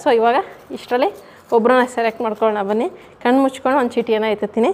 so ಇವಾಗ ಇಷ್ಟರಲ್ಲಿ ಒಬ್ಬರನ್ನ ಸೆಲೆಕ್ಟ್ ಮಾಡ್ಕೊಳ್ಳೋಣ ಬನ್ನಿ ಕಣ್ಣು ಮುಚ್ಕೊಂಡು ಒಂದು ಚೀಟಿಯನ್ನು ಎತ್ತುತ್ತೀನಿ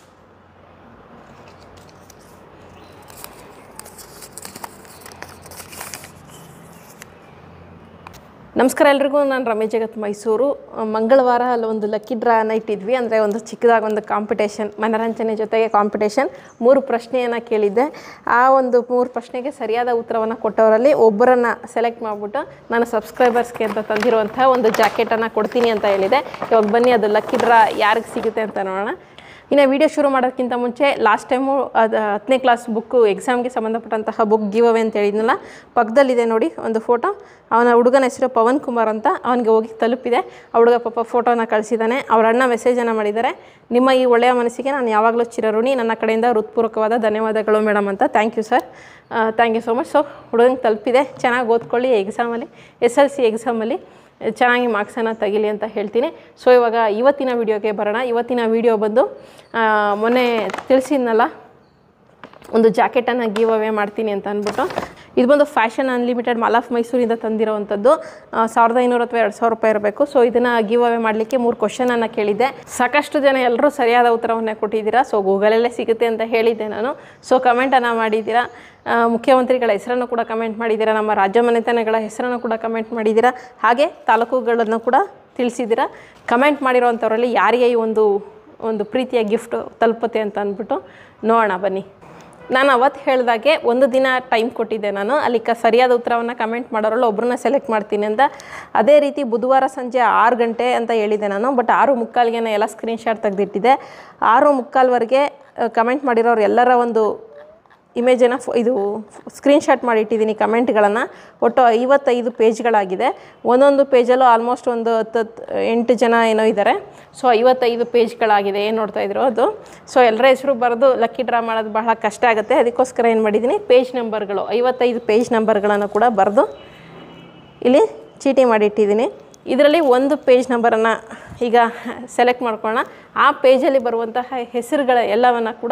ನಮಸ್ಕಾರ ಎಲ್ರಿಗೂ ನಾನು ರಮೇಶ್ ಜಗತ್ ಮೈಸೂರು ಆ, ಮಂಗಳವಾರ ಅಲ್ಲಿ ಒಂದು ಲಕ್ಕಿ ಡ್ರಾನ ಇಟ್ಟಿದ್ವಿ ಅಂದರೆ ಒಂದು ಚಿಕ್ಕದಾಗಿ ಒಂದು ಕಾಂಪಿಟೇಷನ್ ಮನರಂಜನೆ ಜೊತೆಗೆ ಕಾಂಪಿಟೇಷನ್ ಮೂರು ಪ್ರಶ್ನೆಯನ್ನು ಕೇಳಿದ್ದೆ ಆ ಒಂದು ಮೂರು ಪ್ರಶ್ನೆಗೆ ಸರಿಯಾದ ಉತ್ತರವನ್ನು ಕೊಟ್ಟವರಲ್ಲಿ ಒಬ್ಬರನ್ನು ಸೆಲೆಕ್ಟ್ ಮಾಡಿಬಿಟ್ಟು ನಾನು ಸಬ್ಸ್ಕ್ರೈಬರ್ಸ್ಗೆ ಅಂತ ತಂದಿರುವಂಥ ಒಂದು ಜಾಕೆಟನ್ನು ಕೊಡ್ತೀನಿ ಅಂತ ಹೇಳಿದೆ ಇವಾಗ ಬನ್ನಿ ಅದು ಲಕ್ಕಿ ಡ್ರಾ ಯಾರಿಗೆ ಸಿಗುತ್ತೆ ಅಂತ ನೋಡೋಣ ಇನ್ನು ವಿಡಿಯೋ ಶುರು ಮಾಡೋದಕ್ಕಿಂತ ಮುಂಚೆ ಲಾಸ್ಟ್ ಟೈಮು ಅದು ಹತ್ತನೇ ಕ್ಲಾಸ್ ಬುಕ್ಕು ಎಕ್ಸಾಮ್ಗೆ ಸಂಬಂಧಪಟ್ಟಂತಹ ಬುಕ್ ಗಿವ್ ಅವೇ ಅಂತ ಹೇಳಿದ್ನಲ್ಲ ಪಕ್ಕದಲ್ಲಿದೆ ನೋಡಿ ಒಂದು ಫೋಟೋ ಅವನ ಹುಡುಗನ ಹೆಸರು ಪವನ್ ಕುಮಾರ್ ಅಂತ ಅವನಿಗೆ ಹೋಗಿ ತಲುಪಿದೆ ಆ ಹುಡುಗ ಪಾಪ ಫೋಟೋನ ಕಳಿಸಿದ್ದಾನೆ ಅವ್ರ ಅಣ್ಣ ಮೆಸೇಜನ್ನು ಮಾಡಿದ್ದಾರೆ ನಿಮ್ಮ ಈ ಒಳ್ಳೆಯ ಮನಸ್ಸಿಗೆ ನಾನು ಯಾವಾಗಲೂ ಚಿರಋಣಿ ನನ್ನ ಕಡೆಯಿಂದ ಹೃತ್ಪೂರ್ವಕವಾದ ಧನ್ಯವಾದಗಳು ಮೇಡಮ್ ಅಂತ thank you sir thank you so much so ಹುಡುಗಂಗೆ ತಲುಪಿದೆ ಚೆನ್ನಾಗಿ ಓದ್ಕೊಳ್ಳಿ ಎಕ್ಸಾಮಲ್ಲಿ ಎಸ್ ಎಲ್ ಸಿ ಎಕ್ಸಾಮಲ್ಲಿ ಚೆನ್ನಾಗಿ ಮಾರ್ಕ್ಸನ್ನು ತೆಗಿಲಿ ಅಂತ ಹೇಳ್ತೀನಿ ಸೊ ಇವಾಗ ಇವತ್ತಿನ ವೀಡಿಯೋಗೆ ಬರೋಣ ಇವತ್ತಿನ ವೀಡಿಯೋ ಬಂದು ಆ, ಮೊನ್ನೆ ತಿಳಿಸಿದ್ನಲ್ಲ ಒಂದು ಜಾಕೆಟನ್ನು ಗಿವ್ ಅವೇ ಮಾಡ್ತೀನಿ ಅಂತ ಅಂದ್ಬಿಟ್ಟು ಇದು ಬಂದು ಫ್ಯಾಷನ್ ಅನ್ಲಿಮಿಟೆಡ್ ಮಾಲ್ ಆಫ್ ಮೈಸೂರಿಂದ ತಂದಿರೋವಂಥದ್ದು ಆ, ಸಾವಿರದ ಐನೂರ ಅಥವಾ ಎರಡು ಸಾವಿರ ರೂಪಾಯಿ ಇರಬೇಕು ಸೊ ಇದನ್ನು ಗಿವ್ ಅವೇ ಮಾಡಲಿಕ್ಕೆ ಮೂರು ಕ್ವಶನನ್ನು ಕೇಳಿದ್ದೆ ಸಾಕಷ್ಟು ಜನ ಎಲ್ಲರೂ ಸರಿಯಾದ ಉತ್ತರವನ್ನೇ ಕೊಟ್ಟಿದ್ದೀರಾ ಸೊ ಗೂಗಲಲ್ಲೇ ಸಿಗುತ್ತೆ ಅಂತ ಹೇಳಿದ್ದೆ ನಾನು ಸೊ ಕಮೆಂಟನ್ನು ಮಾಡಿದ್ದೀರಾ ಆ, ಮುಖ್ಯಮಂತ್ರಿಗಳ ಹೆಸರನ್ನು ಕೂಡ ಕಮೆಂಟ್ ಮಾಡಿದ್ದೀರಾ ನಮ್ಮ ರಾಜ್ಯ ಮನೆತನಗಳ ಹೆಸರನ್ನು ಕೂಡ ಕಮೆಂಟ್ ಮಾಡಿದ್ದೀರಾ ಹಾಗೆ ತಾಲೂಕುಗಳನ್ನು ಕೂಡ ತಿಳಿಸಿದ್ದೀರಾ ಕಮೆಂಟ್ ಮಾಡಿರೋವಂಥವ್ರಲ್ಲಿ ಯಾರಿಗೆ ಈ ಒಂದು ಒಂದು ಪ್ರೀತಿಯ ಗಿಫ್ಟ್ ತಲುಪುತ್ತೆ ಅಂತ ಅಂದ್ಬಿಟ್ಟು ನೋಡೋಣ ಬನ್ನಿ ನಾನು ಅವತ್ತು ಹೇಳಿದಾಗೆ ಒಂದು ದಿನ ಟೈಮ್ ಕೊಟ್ಟಿದ್ದೆ ನಾನು ಅಲ್ಲಿ ಕ ಸರಿಯಾದ ಉತ್ತರವನ್ನು ಕಮೆಂಟ್ ಮಾಡೋರಲ್ಲಿ ಒಬ್ಬರನ್ನ ಸೆಲೆಕ್ಟ್ ಮಾಡ್ತೀನಿ ಅಂತ ಅದೇ ರೀತಿ ಬುಧವಾರ ಸಂಜೆ ಆರು ಗಂಟೆ ಅಂತ ಹೇಳಿದ್ದೆ ನಾನು ಬಟ್ ಆರು ಮುಕ್ಕಾಲ್ಗೆ ಎಲ್ಲ ಸ್ಕ್ರೀನ್ಶಾಟ್ ತೆಗೆದಿಟ್ಟಿದ್ದೆ ಆರು ಮುಕ್ಕಾಲ್ವರೆಗೆ ಕಮೆಂಟ್ ಮಾಡಿರೋರು ಎಲ್ಲರ ಒಂದು ಇಮೇಜನ್ನು ಫೋ ಇದು ಸ್ಕ್ರೀನ್ಶಾಟ್ ಮಾಡಿ ಇಟ್ಟಿದ್ದೀನಿ ಕಮೆಂಟ್ಗಳನ್ನು ಒಟ್ಟು ಐವತ್ತೈದು ಪೇಜ್ಗಳಾಗಿದೆ ಒಂದೊಂದು ಪೇಜಲ್ಲೂ ಆಲ್ಮೋಸ್ಟ್ ಒಂದು ಹತ್ತು ಹತ್ತು ಎಂಟು ಜನ ಏನೋ ಇದ್ದಾರೆ ಸೊ ಐವತ್ತೈದು ಪೇಜ್ಗಳಾಗಿದೆ ಏನು ನೋಡ್ತಾ ಇದ್ರು ಅದು ಸೊ ಎಲ್ಲರ ಹೆಸರು ಬರೆದು ಲಕ್ಕಿ ಡ್ರಾ ಮಾಡೋದು ಬಹಳ ಕಷ್ಟ ಆಗುತ್ತೆ ಅದಕ್ಕೋಸ್ಕರ ಏನು ಮಾಡಿದ್ದೀನಿ ಪೇಜ್ ನಂಬರ್ಗಳು ಐವತ್ತೈದು ಪೇಜ್ ನಂಬರ್ಗಳನ್ನು ಕೂಡ ಬರೆದು ಇಲ್ಲಿ ಚೀಟಿ ಮಾಡಿಟ್ಟಿದ್ದೀನಿ ಇದರಲ್ಲಿ ಒಂದು ಪೇಜ್ ನಂಬರನ್ನು ಈಗ ಸೆಲೆಕ್ಟ್ ಮಾಡ್ಕೊಳ್ಳೋಣ ಆ ಪೇಜಲ್ಲಿ ಬರುವಂತಹ ಹೆಸರುಗಳ ಎಲ್ಲವನ್ನು ಕೂಡ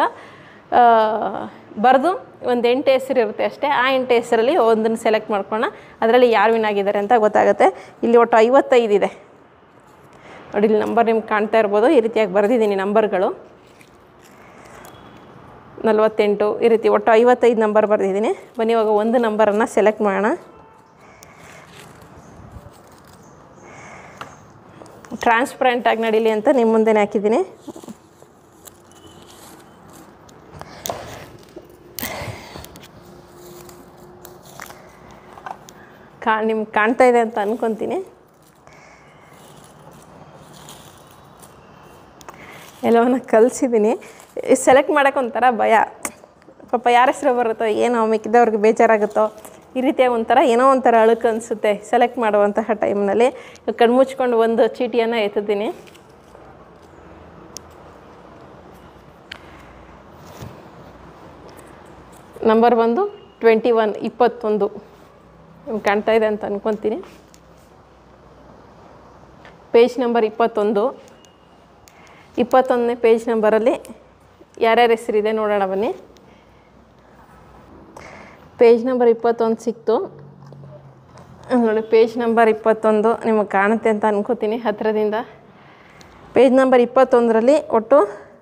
ಬರೆದು ಒಂದು ಎಂಟು ಹೆಸರು ಇರುತ್ತೆ ಅಷ್ಟೇ ಆ ಎಂಟು ಹೆಸರಲ್ಲಿ ಒಂದನ್ನು ಸೆಲೆಕ್ಟ್ ಮಾಡ್ಕೊಳ್ಳೋಣ ಅದರಲ್ಲಿ ಯಾರು ವಿನ್ ಆಗಿದ್ದಾರೆ ಅಂತ ಗೊತ್ತಾಗುತ್ತೆ ಇಲ್ಲಿ ಒಟ್ಟು ಐವತ್ತೈದು ಇದೆ ನೋಡಿ ಇಲ್ಲಿ ನಂಬರ್ ನಿಮ್ಗೆ ಕಾಣ್ತಾ ಇರ್ಬೋದು ಈ ರೀತಿಯಾಗಿ ಬರೆದಿದ್ದೀನಿ ನಂಬರ್ಗಳು ನಲವತ್ತೆಂಟು ಈ ರೀತಿ ಒಟ್ಟು ಐವತ್ತೈದು ನಂಬರ್ ಬರೆದಿದ್ದೀನಿ ಬನ್ನಿ ಇವಾಗ ಒಂದು ನಂಬರನ್ನು ಸೆಲೆಕ್ಟ್ ಮಾಡೋಣ ಟ್ರಾನ್ಸ್ಪರೆಂಟಾಗಿ ನಡೀಲಿ ಅಂತ ನಿಮ್ಮ ಮುಂದೆನೇ ಹಾಕಿದ್ದೀನಿ ಕಾ ನಿಮ್ಗೆ ಕಾಣ್ತಾ ಇದೆ ಅಂತ ಅನ್ಕೊತೀನಿ ಎಲ್ಲವನ್ನ ಕಲಿಸಿದ್ದೀನಿ ಸೆಲೆಕ್ಟ್ ಮಾಡೋಕೆ ಒಂಥರ ಭಯ ಪಾಪ ಯಾರ ಹೆಸರು ಬರುತ್ತೋ ಏನೋ ಮಿಕ್ಕಿದವ್ರಿಗೆ ಬೇಜಾರಾಗುತ್ತೋ ಈ ರೀತಿಯಾಗಿ ಒಂಥರ ಏನೋ ಒಂಥರ ಅಳುಕು ಅನಿಸುತ್ತೆ ಸೆಲೆಕ್ಟ್ ಮಾಡುವಂತಹ ಟೈಮ್ನಲ್ಲಿ ಕಣ್ಮುಚ್ಕೊಂಡು ಒಂದು ಚೀಟಿಯನ್ನು ಎತ್ತಿದ್ದೀನಿ ನಂಬರ್ ಬಂದು ಟ್ವೆಂಟಿ ಒನ್ ಇಪ್ಪತ್ತೊಂದು ನಿಮ್ಗೆ ಕಾಣ್ತಾ ಇದೆ ಅಂತ ಅನ್ಕೊತೀನಿ ಪೇಜ್ ನಂಬರ್ ಇಪ್ಪತ್ತೊಂದು ಇಪ್ಪತ್ತೊಂದನೇ ಪೇಜ್ ನಂಬರಲ್ಲಿ ಯಾರ್ಯಾರ ಹೆಸರಿದೆ ನೋಡೋಣ ಬನ್ನಿ ಪೇಜ್ ನಂಬರ್ ಇಪ್ಪತ್ತೊಂದು ಸಿಕ್ತು ನೋಡಿ ಪೇಜ್ ನಂಬರ್ ಇಪ್ಪತ್ತೊಂದು ನಿಮಗೆ ಕಾಣುತ್ತೆ ಅಂತ ಅನ್ಕೋತೀನಿ ಹತ್ತಿರದಿಂದ ಪೇಜ್ ನಂಬರ್ ಇಪ್ಪತ್ತೊಂದರಲ್ಲಿ ಒಟ್ಟು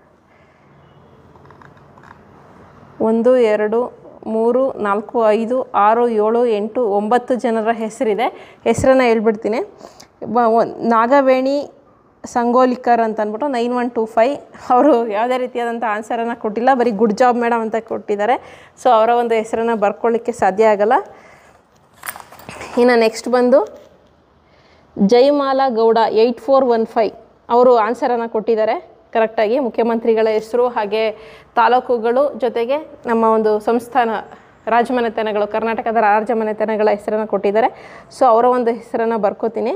ಒಂದು ಎರಡು ಮೂರು ನಾಲ್ಕು ಐದು ಆರು ಏಳು ಎಂಟು ಒಂಬತ್ತು ಜನರ ಹೆಸರಿದೆ ಹೆಸರನ್ನು ಹೇಳ್ಬಿಡ್ತೀನಿ ಬ ಒ- ನಾಗವೇಣಿ ಸಂಗೋಲಿಕರ್ ಅಂತ ಅಂದ್ಬಿಟ್ಟು ನೈನ್ ಒನ್ ಟೂ ಫೈ ಅವರು ಯಾವುದೇ ರೀತಿಯಾದಂಥ ಆನ್ಸರನ್ನು ಕೊಟ್ಟಿಲ್ಲ ಬರೀ ಗುಡ್ ಜಾಬ್ ಮೇಡಮ್ ಅಂತ ಕೊಟ್ಟಿದ್ದಾರೆ ಸೊ ಅವರ ಒಂದು ಹೆಸರನ್ನು ಬರ್ಕೊಳ್ಳಿಕ್ಕೆ ಸಾಧ್ಯ ಆಗಲ್ಲ ಇನ್ನು ನೆಕ್ಸ್ಟ್ ಬಂದು Jayamala Gowda eight four one five ಅವರು ಆನ್ಸರನ್ನು ಕೊಟ್ಟಿದ್ದಾರೆ ಕರೆಕ್ಟಾಗಿ ಮುಖ್ಯಮಂತ್ರಿಗಳ ಹೆಸರು ಹಾಗೆ ತಾಲೂಕುಗಳು ಜೊತೆಗೆ ನಮ್ಮ ಒಂದು ಸಂಸ್ಥಾನ ರಾಜಮನೆತನಗಳು ಕರ್ನಾಟಕದ ರಾಜಮನೆತನಗಳ ಹೆಸರನ್ನು ಕೊಟ್ಟಿದ್ದಾರೆ ಸೊ ಅವರ ಒಂದು ಹೆಸರನ್ನು ಬರ್ಕೋತೀನಿ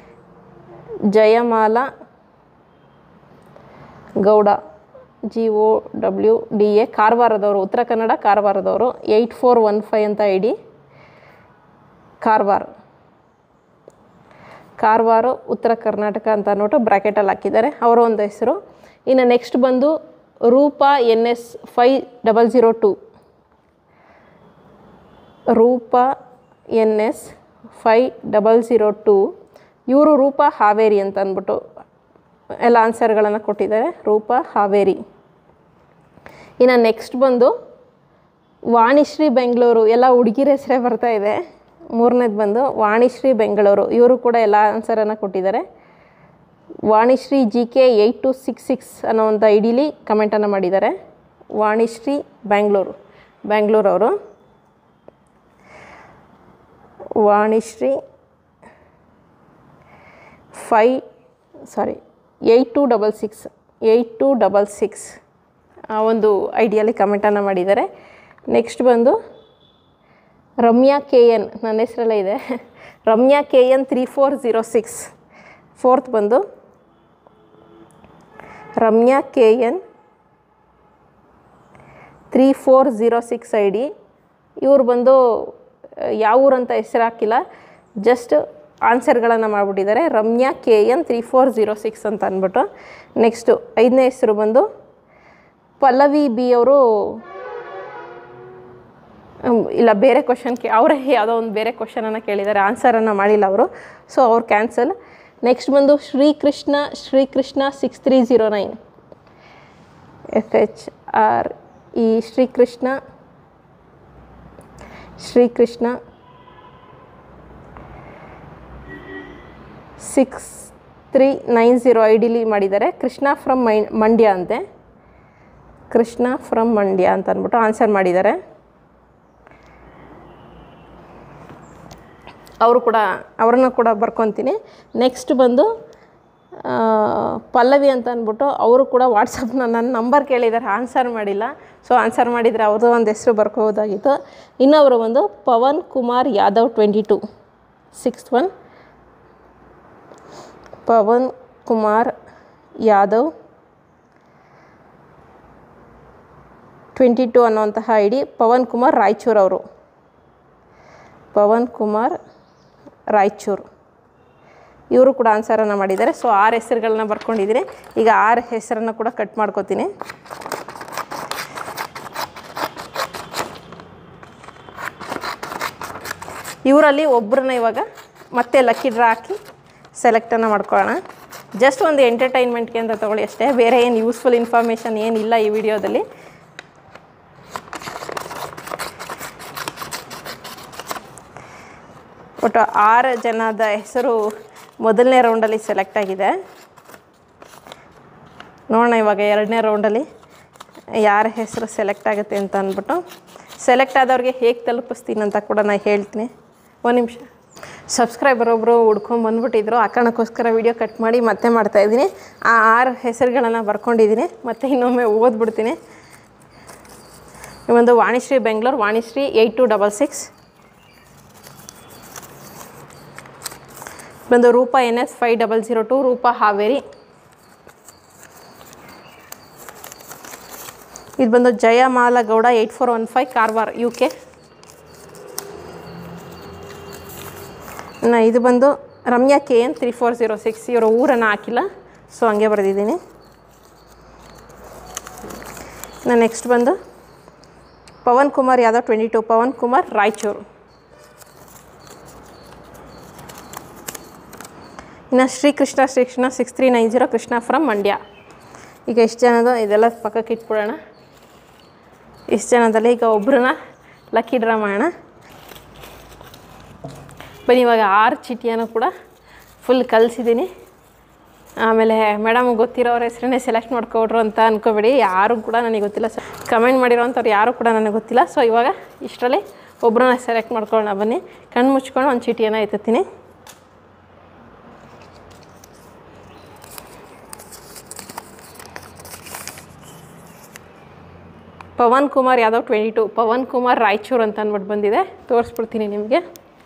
Jayamala Gowda G O W D A ಕಾರವಾರದವರು ಉತ್ತರ ಕನ್ನಡ ಕಾರವಾರದವರು ಏಯ್ಟ್ ಫೋರ್ ಒನ್ ಫೈ ಅಂತ ಐ ಡಿ ಕಾರವಾರ ಕಾರವಾರ ಉತ್ತರ ಕರ್ನಾಟಕ ಅಂತ ಅಂದ್ಬಿಟ್ಟು ಬ್ರ್ಯಾಕೆಟಲ್ಲಿ ಹಾಕಿದ್ದಾರೆ ಅವರ ಒಂದು ಹೆಸರು ಇನ್ನು ನೆಕ್ಸ್ಟ್ ಬಂದು Rupa N S five double zero two Rupa N S five double zero two ಇವರು ರೂಪ ಹಾವೇರಿ ಅಂತ ಅಂದ್ಬಿಟ್ಟು ಎಲ್ಲ ಆನ್ಸರ್ಗಳನ್ನು ಕೊಟ್ಟಿದ್ದಾರೆ ರೂಪ ಹಾವೇರಿ ಇನ್ನು ನೆಕ್ಸ್ಟ್ ಬಂದು ವಾಣಿಶ್ರೀ ಬೆಂಗಳೂರು ಎಲ್ಲ ಹುಡುಗಿರ ಹೆಸರೇ ಬರ್ತಾ ಇದೆ ಮೂರನೇದು ಬಂದು ವಾಣಿಶ್ರೀ ಬೆಂಗಳೂರು ಇವರು ಕೂಡ ಎಲ್ಲ ಆನ್ಸರನ್ನು ಕೊಟ್ಟಿದ್ದಾರೆ Vanishree G K eight two six six ಅನ್ನೋ ಒಂದು ಐಡಿಲಿ ಕಮೆಂಟನ್ನು ಮಾಡಿದ್ದಾರೆ ವಾಣಿಶ್ರೀ ಬ್ಯಾಂಗ್ಳೂರು ಬ್ಯಾಂಗ್ಳೂರವರು Vanishree five sorry eight two double six eight two double six ಆ ಒಂದು ಐಡಿಯಲ್ಲಿ ಕಮೆಂಟನ್ನು ಮಾಡಿದ್ದಾರೆ ನೆಕ್ಸ್ಟ್ ಬಂದು ರಮ್ಯಾ ಕೆ ಎನ್ ನನ್ನ ಹೆಸರಲ್ಲೇ ಇದೆ Ramya K N three four zero six fourth ಬಂದು Ramya K N three four zero six I D ಇವ್ರು ಬಂದು ಆ, ಯಾವ ಊರಂತ ಹೆಸರು ಹಾಕಿಲ್ಲ ಜಸ್ಟ್ ಆನ್ಸರ್ಗಳನ್ನು ಮಾಡಿಬಿಟ್ಟಿದ್ದಾರೆ Ramya K N three four zero six ಅಂತ ಅಂದ್ಬಿಟ್ಟು ನೆಕ್ಸ್ಟು ಐದನೇ ಹೆಸರು ಬಂದು ಪಲ್ಲವಿ ಬಿ ಅವರು ಹ್ಮ್, ಇಲ್ಲ ಬೇರೆ ಕ್ವಶನ್ ಕೇ ಅವರೇ ಯಾವುದೋ ಒಂದು ಬೇರೆ ಕ್ವಶನನ್ನು ಕೇಳಿದ್ದಾರೆ ಆನ್ಸರನ್ನು ಮಾಡಿಲ್ಲ ಅವರು ಸೊ ಅವ್ರು ಕ್ಯಾನ್ಸಲ್ ನೆಕ್ಸ್ಟ್ ಬಂದು Srikrishna Srikrishna six three zero nine F H R E Srikrishna Srikrishna six three nine zero ಐ ಡಿಲಿ ಮಾಡಿದ್ದಾರೆ ಕೃಷ್ಣ ಫ್ರಮ್ ಮೈ ಮಂಡ್ಯ ಅಂತೆ ಕೃಷ್ಣ ಫ್ರಮ್ ಮಂಡ್ಯ ಅಂತ ಅಂದ್ಬಿಟ್ಟು ಆನ್ಸರ್ ಮಾಡಿದ್ದಾರೆ ಅವರು ಕೂಡ ಅವ್ರನ್ನ ಕೂಡ ಬರ್ಕೊತೀನಿ ನೆಕ್ಸ್ಟ್ ಬಂದು ಆ, ಪಲ್ಲವಿ ಅಂತ ಅಂದ್ಬಿಟ್ಟು ಅವರು ಕೂಡ ವಾಟ್ಸಪ್ನ ನನ್ನ ನಂಬರ್ ಕೇಳಿದ್ದಾರೆ ಆನ್ಸರ್ ಮಾಡಿಲ್ಲ ಸೊ ಆನ್ಸರ್ ಮಾಡಿದರೆ ಅವ್ರದ್ದು ಒಂದು ಹೆಸರು ಬರ್ಕೋಬೋದಾಗಿತ್ತು ಇನ್ನೊಬ್ಬರು ಬಂದು Pavan Kumar Yadav twenty two six one Pavan Kumar Yadav twenty two ಅನ್ನುವಂತಹ ಐ ಡಿ ಪವನ್ ಕುಮಾರ್ ರಾಯಚೂರು ಅವರು ಪವನ್ ಕುಮಾರ್ ರಾಯಚೂರು ಇವರು ಕೂಡ ಆನ್ಸರನ್ನು ಮಾಡಿದ್ದಾರೆ ಸೊ ಆರು ಹೆಸರುಗಳನ್ನ ಬರ್ಕೊಂಡಿದ್ದೀನಿ ಈಗ ಆರು ಹೆಸರನ್ನು ಕೂಡ ಕಟ್ ಮಾಡ್ಕೋತೀನಿ ಇವರಲ್ಲಿ ಒಬ್ಬರನ್ನ ಇವಾಗ ಮತ್ತೆ ಲಕ್ಕಿ ಡ್ರಾ ಹಾಕಿ ಸೆಲೆಕ್ಟನ್ನು ಮಾಡ್ಕೊಳ್ಳೋಣ ಜಸ್ಟ್ ಒಂದು ಎಂಟರ್ಟೈನ್ಮೆಂಟ್ಗೆ ಅಂತ ತೊಗೊಳ್ಳಿ ಅಷ್ಟೇ ಬೇರೆ ಏನು ಯೂಸ್ಫುಲ್ ಇನ್ಫಾರ್ಮೇಷನ್ ಏನಿಲ್ಲ ಈ ವಿಡಿಯೋದಲ್ಲಿ ಒಟ್ಟು ಆರು ಜನದ ಹೆಸರು ಮೊದಲನೇ ರೌಂಡಲ್ಲಿ ಸೆಲೆಕ್ಟ್ ಆಗಿದೆ ನೋಡೋಣ ಇವಾಗ ಎರಡನೇ ರೌಂಡಲ್ಲಿ ಯಾರ ಹೆಸರು ಸೆಲೆಕ್ಟ್ ಆಗುತ್ತೆ ಅಂತ ಅಂದ್ಬಿಟ್ಟು ಸೆಲೆಕ್ಟ್ ಆದವ್ರಿಗೆ ಹೇಗೆ ತಲುಪಿಸ್ತೀನಿ ಅಂತ ಕೂಡ ನಾನು ಹೇಳ್ತೀನಿ ಒಂದು ನಿಮಿಷ ಸಬ್ಸ್ಕ್ರೈಬರ್ ಒಬ್ಬರು ಹುಡ್ಕೊಂಡು ಬಂದ್ಬಿಟ್ಟಿದ್ರು ಆ ಕಾರಣಕ್ಕೋಸ್ಕರ ವಿಡಿಯೋ ಕಟ್ ಮಾಡಿ ಮತ್ತೆ ಮಾಡ್ತಾಯಿದ್ದೀನಿ ಆ ಆರು ಹೆಸರುಗಳನ್ನು ಬರ್ಕೊಂಡಿದ್ದೀನಿ ಮತ್ತೆ ಇನ್ನೊಮ್ಮೆ ಓದ್ಬಿಡ್ತೀನಿ ಒಂದು Vanishree Bengaluru Vanishree eight two double six ಬಂದು Rupa N S five double zero two Rupa Haveri ಇದು ಬಂದು Jayamala Gowda eight four one five Karwar U K ಇನ್ನು ಇದು ಬಂದು Ramya K N three four zero six ಇವರ ಊರನ್ನು ಹಾಕಿಲ್ಲ ಸೊ ಹಂಗೆ ಬರೆದಿದ್ದೀನಿ ಇನ್ನು ನೆಕ್ಸ್ಟ್ ಬಂದು ಪವನ್ ಕುಮಾರ್ ಯಾದವ್ ಟ್ವೆಂಟಿ ಟು ಪವನ್ ಕುಮಾರ್ ರಾಯಚೂರು ಇನ್ನು Srikrishna Srikrishna six three nine zero Krishna from Mandya ಈಗ ಎಷ್ಟು ಜನದ ಇದೆಲ್ಲ ಪಕ್ಕಕ್ಕೆ ಇಟ್ಬಿಡೋಣ ಇಷ್ಟು ಜನದಲ್ಲಿ ಈಗ ಒಬ್ಬರನ್ನ ಲಕ್ಕಿ ಡ್ರಾ ಮಾಡೋಣ ಬನ್ನಿ ಇವಾಗ ಆರು ಚೀಟಿಯನ್ನು ಕೂಡ ಫುಲ್ ಕಲಿಸಿದ್ದೀನಿ ಆಮೇಲೆ ಮೇಡಮ್ ಗೊತ್ತಿರೋರ ಹೆಸ್ರನ್ನೇ ಸೆಲೆಕ್ಟ್ ಮಾಡ್ಕೊಡ್ರು ಅಂತ ಅನ್ಕೋಬೇಡಿ ಯಾರು ಕೂಡ ನನಗೆ ಗೊತ್ತಿಲ್ಲ ಸೊ ಕಮೆಂಟ್ ಮಾಡಿರೋಂಥವ್ರು ಯಾರು ಕೂಡ ನನಗೆ ಗೊತ್ತಿಲ್ಲ ಸೊ ಇವಾಗ ಇಷ್ಟರಲ್ಲಿ ಒಬ್ಬರನ್ನ ಸೆಲೆಕ್ಟ್ ಮಾಡ್ಕೊಳ್ಳೋಣ ಬನ್ನಿ ಕಣ್ಣು ಮುಚ್ಕೊಂಡು ಒಂದು ಚೀಟಿಯನ್ನು ಎತ್ತುತ್ತೀನಿ ಪವನ್ ಕುಮಾರ್ ಯಾದವ್ ಟ್ವೆಂಟಿ ಟು ಪವನ್ ಕುಮಾರ್ ರಾಯಚೂರು ಅಂತ ಅಂದ್ಬಿಟ್ಟು ಬಂದಿದೆ ತೋರಿಸ್ಬಿಡ್ತೀನಿ ನಿಮಗೆ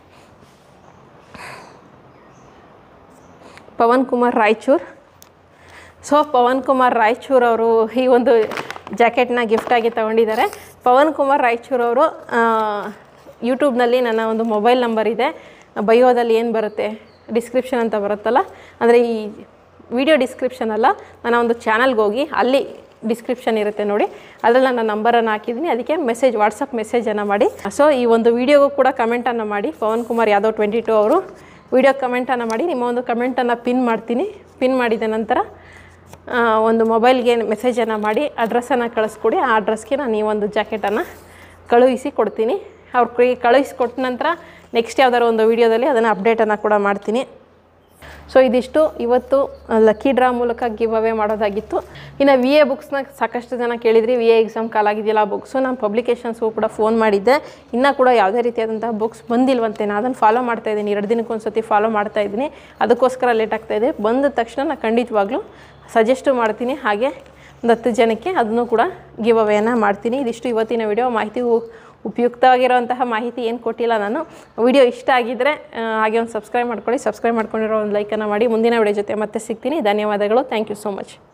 ಪವನ್ ಕುಮಾರ್ ರಾಯಚೂರ್ ಸೊ ಪವನ್ ಕುಮಾರ್ ರಾಯಚೂರ್ ಅವರು ಈ ಒಂದು ಜಾಕೆಟ್ನ ಗಿಫ್ಟಾಗಿ ತೊಗೊಂಡಿದ್ದಾರೆ ಪವನ್ ಕುಮಾರ್ ರಾಯಚೂರ್ ಅವರು ಯೂಟ್ಯೂಬ್ನಲ್ಲಿ ನನ್ನ ಒಂದು ಮೊಬೈಲ್ ನಂಬರ್ ಇದೆ ಬಯೋದಲ್ಲಿ ಏನು ಬರುತ್ತೆ ಡಿಸ್ಕ್ರಿಪ್ಷನ್ ಅಂತ ಬರುತ್ತಲ್ಲ ಅಂದರೆ ಈ ವಿಡಿಯೋ ಡಿಸ್ಕ್ರಿಪ್ಷನ್ ಅಲ್ಲ ನನ್ನ ಒಂದು ಚಾನಲ್ಗೆ ಹೋಗಿ ಅಲ್ಲಿ ಡಿಸ್ಕ್ರಿಪ್ಷನ್ ಇರುತ್ತೆ ನೋಡಿ ಅದರಲ್ಲಿ ನನ್ನ ನಂಬರನ್ನು ಹಾಕಿದ್ದೀನಿ ಅದಕ್ಕೆ ಮೆಸೇಜ್ ವಾಟ್ಸಪ್ ಮೆಸೇಜನ್ನು ಮಾಡಿ ಸೊ ಈ ಒಂದು ವಿಡಿಯೋಗೂ ಕೂಡ ಕಮೆಂಟನ್ನು ಮಾಡಿ ಪವನ್ ಕುಮಾರ್ ಯಾದವ್ ಟ್ವೆಂಟಿ ಟು ಅವರು ವಿಡಿಯೋ ಕಮೆಂಟನ್ನು ಮಾಡಿ ನಿಮ್ಮ ಒಂದು ಕಮೆಂಟನ್ನು ಪಿನ್ ಮಾಡ್ತೀನಿ ಪಿನ್ ಮಾಡಿದ ನಂತರ ಆ, ಒಂದು ಮೊಬೈಲ್ಗೆ ಮೆಸೇಜನ್ನು ಮಾಡಿ ಅಡ್ರೆಸ್ಸನ್ನು ಕಳಿಸ್ಕೊಡಿ ಆ ಅಡ್ರೆಸ್ಗೆ ನಾನು ಈ ಒಂದು ಜಾಕೆಟನ್ನು ಕಳುಹಿಸಿ ಕೊಡ್ತೀನಿ ಅವ್ರು ಕೈ- ಕಳುಹಿಸಿಕೊಟ್ಟ ನಂತರ ನೆಕ್ಸ್ಟ್ ಯಾವ್ದಾದ್ರು ಒಂದು ವೀಡಿಯೋದಲ್ಲಿ ಅದನ್ನು ಅಪ್ಡೇಟನ್ನು ಕೂಡ ಮಾಡ್ತೀನಿ ಸೊ ಇದಿಷ್ಟು ಇವತ್ತು ಲಕ್ಕಿ ಡ್ರಾ ಮೂಲಕ ಗಿವ್ ಅವೇ ಮಾಡೋದಾಗಿತ್ತು ಇನ್ನು ವಿ ಎ ಬುಕ್ಸ್ನ ಸಾಕಷ್ಟು ಜನ ಕೇಳಿದ್ರಿ ವಿ ಎ ಎಕ್ಸಾಮ್ ಕಾಲಾಗಿದೆಯಲ್ಲ ಆ ಬುಕ್ಸು ನಾನು ಪಬ್ಲಿಕೇಶನ್ಸ್ಗೂ ಕೂಡ ಫೋನ್ ಮಾಡಿದ್ದೆ ಇನ್ನೂ ಕೂಡ ಯಾವುದೇ ರೀತಿಯಾದಂತಹ ಬುಕ್ಸ್ ಬಂದಿಲ್ವಂತೆ ನಾನು ಅದನ್ನು ಫಾಲೋ ಮಾಡ್ತಾ ಇದ್ದೀನಿ ಎರಡು ದಿನಕ್ಕೆ ಒಂದು ಸತಿ ಫಾಲೋ ಮಾಡ್ತಾ ಇದ್ದೀನಿ ಅದಕ್ಕೋಸ್ಕರ ಲೇಟ್ ಆಗ್ತಾ ಇದೆ ಬಂದ ತಕ್ಷಣ ನಾನು ಖಂಡಿತವಾಗ್ಲೂ ಸಜೆಸ್ಟು ಮಾಡ್ತೀನಿ ಹಾಗೆ ಒಂದು ಹತ್ತು ಜನಕ್ಕೆ ಅದನ್ನು ಕೂಡ ಗಿವ್ ಅವೇನ ಮಾಡ್ತೀನಿ ಇದಿಷ್ಟು ಇವತ್ತಿನ ವಿಡಿಯೋ ಮಾಹಿತಿ ಉ- ಉಪಯುಕ್ತವಾಗಿರುವಂತಹ ಮಾಹಿತಿ ಏನು ಕೊಟ್ಟಿಲ್ಲ ನಾನು ವಿಡಿಯೋ ಇಷ್ಟ ಆಗಿದ್ದರೆ ಆ, ಹಾಗೆ ಒಂದು ಸಬ್ಸ್ಕ್ರೈಬ್ ಮಾಡ್ಕೊಳ್ಳಿ ಸಬ್ಸ್ಕ್ರೈಬ್ ಮಾಡ್ಕೊಂಡಿರೋ ಒಂದು ಲೈಕನ್ನು ಮಾಡಿ ಮುಂದಿನ ವಿಡಿಯೋ ಜೊತೆ ಮತ್ತೆ ಸಿಗ್ತೀನಿ ಧನ್ಯವಾದಗಳು ಥ್ಯಾಂಕ್ ಯು ಸೋ ಮಚ್